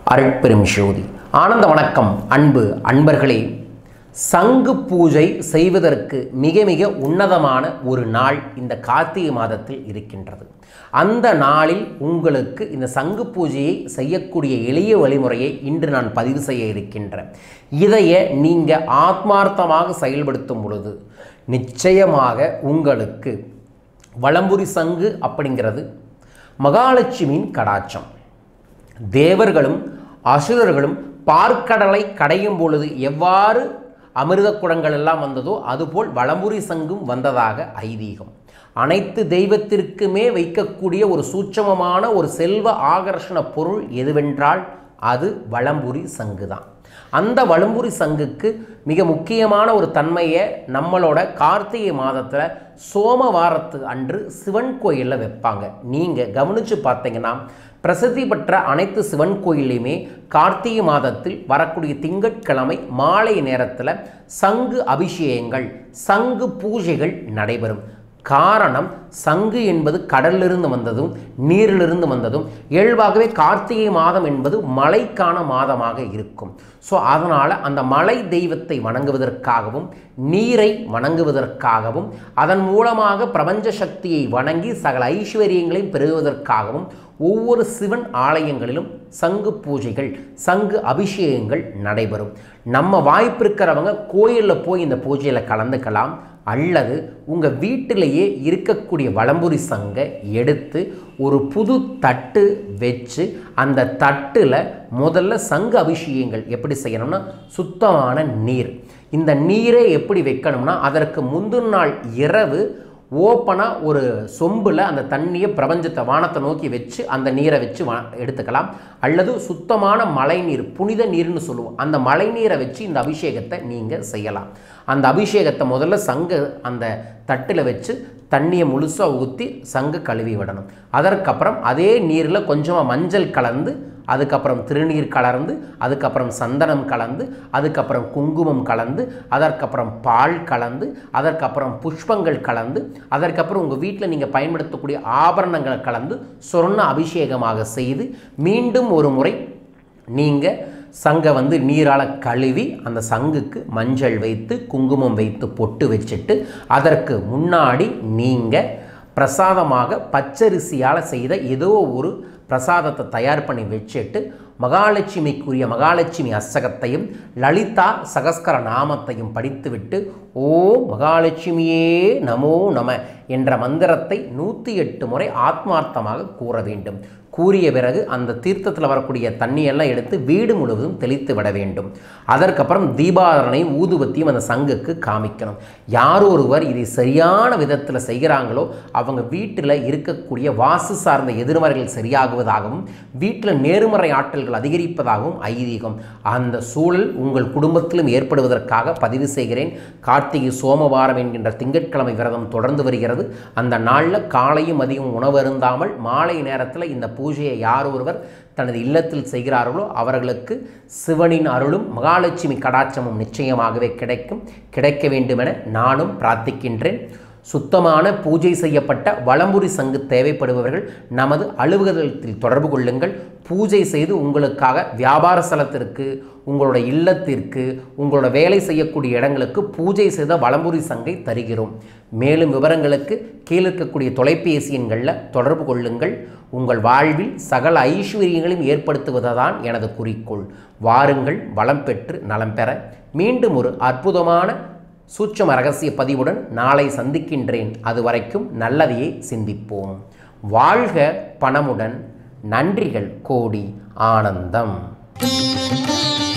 அருட்பெரும் ஜோதி ஆனந்த வணக்கம் அன்பு அன்பர்களே சங்கு பூஜை செய்வதற்கு மிக மிக உன்னதமான ஒரு நாள் இந்த கார்த்திகை மாதத்தில் இருக்கின்றது அந்த நாளில் உங்களுக்கு இந்த சங்கு பூஜையை செய்யக்கூடிய எளிய வழிமுறையை இன்று நான் பதிவு செய்ய இருக்கின்றேன் இதைய நீங்கள் ஆத்மார்த்தமாக செயல்படுத்தும் பொழுது நிச்சயமாக உங்களுக்கு வளம்புரி சங்கு அப்படிங்கிறது மகாலட்சுமியின் கடாட்சம் தேவர்களும் அசுரர்களும் பார்க்கடலை கடையும் பொழுது எவ்வாறு அமிர்த குடங்கள் எல்லாம் வந்ததோ அதுபோல் வளம்புரி சங்கும் வந்ததாக ஐதீகம் அனைத்து தெய்வத்திற்குமே வைக்கக்கூடிய ஒரு சூட்சமமான ஒரு செல்வ ஆகர்ஷண பொருள் எதுவென்றால் அது வளம்புரி சங்கு தான் அந்த வளம்புரி சங்குக்கு மிக முக்கியமான ஒரு தன்மையை நம்மளோட கார்த்திகை மாதத்தில் சோமவாரத்து அன்று சிவன் கோயிலில் வைப்பாங்க நீங்கள் கவனித்து பார்த்தீங்கன்னா பிரசித்தி பெற்ற அனைத்து சிவன் கோயிலையுமே கார்த்திகை மாதத்தில் வரக்கூடிய திங்கட்கிழமை மாலை நேரத்தில் சங்கு அபிஷேகங்கள் சங்கு பூஜைகள் நடைபெறும் காரணம் சங்கு என்பது கடலிலிருந்து வந்ததும் நீரிலிருந்து வந்ததும் இயல்பாகவே கார்த்திகை மாதம் என்பது மழைக்கான மாதமாக இருக்கும் ஸோ அதனால் அந்த மலை தெய்வத்தை வணங்குவதற்காகவும் நீரை வணங்குவதற்காகவும் அதன் மூலமாக பிரபஞ்ச சக்தியை வணங்கி சகல ஐஸ்வர்யங்களையும் பெறுவதற்காகவும் ஒவ்வொரு சிவன் ஆலயங்களிலும் சங்கு பூஜைகள் சங்கு அபிஷேகங்கள் நடைபெறும் நம்ம வாய்ப்பு இருக்கிறவங்க கோயிலில் போய் இந்த பூஜையில் கலந்துக்கலாம் அல்லது உங்கள் வீட்டிலேயே இருக்கக்கூடிய வளம்புரி சங்கை எடுத்து ஒரு புது தட்டு வச்சு அந்த தட்டில் முதல்ல சங்கு அபிஷேகங்கள் எப்படி செய்யணும்னா சுத்தமான நீர் இந்த நீரை எப்படி வைக்கணும்னா அதற்கு முந்தின நாள் இரவு ஓப்பனாக ஒரு சொம்பில் அந்த தண்ணியை பிரபஞ்சத்தை வானத்தை நோக்கி வச்சு அந்த நீரை வச்சு வா எடுத்துக்கலாம் அல்லது சுத்தமான மழை நீர் புனித நீர்னு சொல்லுவோம் அந்த மழை நீரை வச்சு இந்த அபிஷேகத்தை நீங்கள் செய்யலாம் அந்த அபிஷேகத்தை முதல்ல சங்கு அந்த தட்டில் வச்சு தண்ணியை முழுசாக ஊற்றி சங்கு கழுவி விடணும் அதற்கப்புறம் அதே நீரில் கொஞ்சமாக மஞ்சள் கலந்து அதுக்கப்புறம் திருநீர் கலந்து அதுக்கப்புறம் சந்தனம் கலந்து அதுக்கப்புறம் குங்குமம் கலந்து அதற்கப்புறம் பால் கலந்து அதற்கப்புறம் புஷ்பங்கள் கலந்து அதற்கப்புறம் உங்கள் வீட்டில் நீங்கள் பயன்படுத்தக்கூடிய ஆபரணங்களை கலந்து சொர்ண அபிஷேகமாக செய்து மீண்டும் ஒரு முறை நீங்கள் சங்கை வந்து நீரால் கழுவி அந்த சங்குக்கு மஞ்சள் வைத்து குங்குமம் வைத்து பொட்டு வச்சுட்டு அதற்கு முன்னாடி நீங்கள் பிரசாதமாக பச்சரிசியால் செய்த ஏதோ ஒரு பிரசாதத்தை தயார் பண்ணி வச்சுட்டு மகாலட்சுமிக்குரிய மகாலட்சுமி அஸ்தகத்தையும் லலிதா சகஸ்கர நாமத்தையும் படித்துவிட்டு ஓ மகாலட்சுமியே நமோ நம என்ற மந்திரத்தை நூற்றி எட்டு முறை ஆத்மார்த்தமாக கூற வேண்டும் கூறிய பிறகு அந்த தீர்த்தத்தில் வரக்கூடிய தண்ணியெல்லாம் எடுத்து வீடு முழுவதும் தெளித்து விட வேண்டும் அதற்கப்புறம் தீபாரணை ஊதுபத்தியும் அந்த சங்குக்கு காமிக்கணும் யார் ஒருவர் இதை சரியான விதத்தில் செய்கிறாங்களோ அவங்க வீட்டில் இருக்கக்கூடிய வாசு சார்ந்த எதிர்மறைகள் சரியாகுவதாகவும் வீட்டில் நேர்மறை ஆற்றல்கள் அதிகரிப்பதாகவும் ஐதீகம் அந்த சூழல் உங்கள் குடும்பத்திலும் ஏற்படுவதற்காக பதிவு செய்கிறேன் கார்த்திகை சோமவாரம் என்கின்ற திங்கட்கிழமை விரதம் தொடர்ந்து வருகிறது அந்த நாளில் காலையும் மதியம் உணவு அருந்தாமல் மாலை நேரத்தில் இந்த பூஜையை யார் ஒருவர் தனது இல்லத்தில் செய்கிறார்களோ அவர்களுக்கு சிவனின் அருளும் மகாலட்சுமி கடாட்சமும் நிச்சயமாகவே கிடைக்கும் கிடைக்க வேண்டுமென நானும் பிரார்த்திக்கின்றேன் சுத்தமான பூஜை செய்யப்பட்ட வளம்புரி சங்கு தேவைப்படுபவர்கள் நமது அலுவலகத்தில் தொடர்பு கொள்ளுங்கள் பூஜை செய்து உங்களுக்காக வியாபார ஸ்தலத்திற்கு உங்களோட இல்லத்திற்கு உங்களோட வேலை செய்யக்கூடிய இடங்களுக்கு பூஜை செய்த வளம்புரி சங்கை தருகிறோம் மேலும் விவரங்களுக்கு கீழே இருக்கக்கூடிய தொலைபேசி எண்களில் தொடர்பு கொள்ளுங்கள் உங்கள் வாழ்வில் சகல ஐஸ்வர்யங்களையும் ஏற்படுத்துவதுதான் எனது குறிக்கோள் வாருங்கள் வளம் பெற்று நலம் பெற மீண்டும் ஒரு அற்புதமான சூட்சம ரகசிய பதிவுடன் நாளை சந்திக்கின்றேன் அதுவரைக்கும் நல்லதையே சிந்திப்போம் வாழ்க பணமுடன் நன்றிகள் கோடி ஆனந்தம்